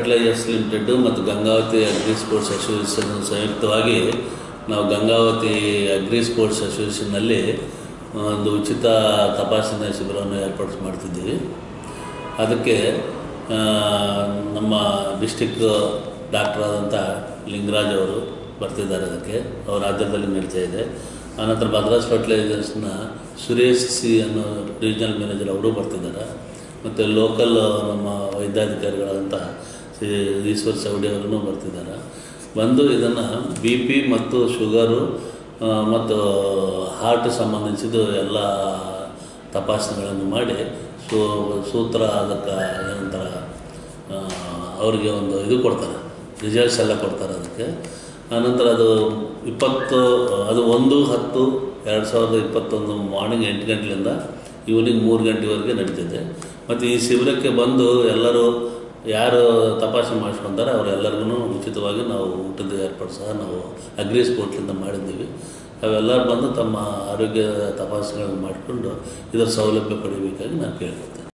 fertilisers limited ಮತ್ತು Gangavathi agri sports association ಸಂಯುಕ್ತವಾಗಿ ನಾವು ಗಂಗಾವತಿ ಅಗ್ರಿ ಸ್ಪೋರ್ಟ್ಸ್ ಅಸೋಸಿಯೇಷನ್ನಲ್ಲಿ ಒಂದು ಉಚಿತ ತಪಾಸಣೆ ಶಿಬಿರವನ್ನು ಏರ್ಪಾಡು ಮಾಡ್ತಿದ್ದೀವಿ ಅದಕ್ಕೆ ಆ, ನಮ್ಮ ಡಿಸ್ಟಿಕ್ ಡಾಕ್ಟರ್ ಆದಂಥ ಲಿಂಗರಾಜ್ ಅವರು ಬರ್ತಿದ್ದಾರೆ ಅದಕ್ಕೆ ಅವ್ರ ರಾಜ್ಯದಲ್ಲಿ ನಡೀತಾ ಇದೆ ಆನಂತರ ಮದ್ರಾಸ್ ಫರ್ಟಿಲೈಸರ್ಸ್ನ ಸುರೇಶ್ ಸಿ ಅನ್ನೋ ರೀಜನಲ್ ಮ್ಯಾನೇಜರ್ ಅವರು ಬರ್ತಿದ್ದಾರೆ ಮತ್ತು ಲೋಕಲ್ ನಮ್ಮ ವೈದ್ಯಾಧಿಕಾರಿಗಳಾದಂಥ ಶ್ರೀ ಈಶ್ವರ್ ಚೌಡಿ ಅವರೂ ಬರ್ತಿದ್ದಾರೆ ಬಂದು ಇದನ್ನು ಬಿ ಪಿ ಮತ್ತು ಶುಗರು ಆ, ಮತ್ತು ಹಾರ್ಟ್ ಸಂಬಂಧಿಸಿದ ಎಲ್ಲ ತಪಾಸಣೆಗಳನ್ನು ಮಾಡಿ ಸೂ ಸೂತ್ರ ಅದಕ್ಕೆ ಏನಂತಾರ ಆ, ಅವ್ರಿಗೆ ಒಂದು ಇದು ಕೊಡ್ತಾರೆ ರಿಸಲ್ಟ್ಸ್ ಎಲ್ಲ ಕೊಡ್ತಾರೆ ಅದಕ್ಕೆ ಆನಂತರ ಅದು ಇಪ್ಪತ್ತು ಅದು ಒಂದು ಹತ್ತು ಎರಡು ಸಾವಿರದ ಇಪ್ಪತ್ತೊಂದು ಮಾರ್ನಿಂಗ್ ಎಂಟು ಗಂಟೆಯಿಂದ ಈವ್ನಿಂಗ್ ಮೂರು ಗಂಟೆವರೆಗೆ ನಡೀತಿದೆ ಮತ್ತು ಈ ಶಿಬಿರಕ್ಕೆ ಬಂದು ಎಲ್ಲರೂ ಯಾರು ತಪಾಸಣೆ ಮಾಡಿಸ್ಕೊಂತಾರೆ ಅವರೆಲ್ಲರಿಗೂ ಉಚಿತವಾಗಿ ನಾವು ಊಟದ ಏರ್ಪಾಡು ಸಹ ನಾವು ಅಗ್ರಿ ಸ್ಪೋರ್ಟ್ಲಿಂದ ಮಾಡಿದ್ದೀವಿ ಅವೆಲ್ಲರೂ ಬಂದು ತಮ್ಮ ಆರೋಗ್ಯ ತಪಾಸಣೆಗಳನ್ನು ಮಾಡಿಕೊಂಡು ಇದರ ಸೌಲಭ್ಯ ಪಡಿಬೇಕಾಗಿ ನಾನು ಕೇಳ್ಕೊಳ್ತೇನೆ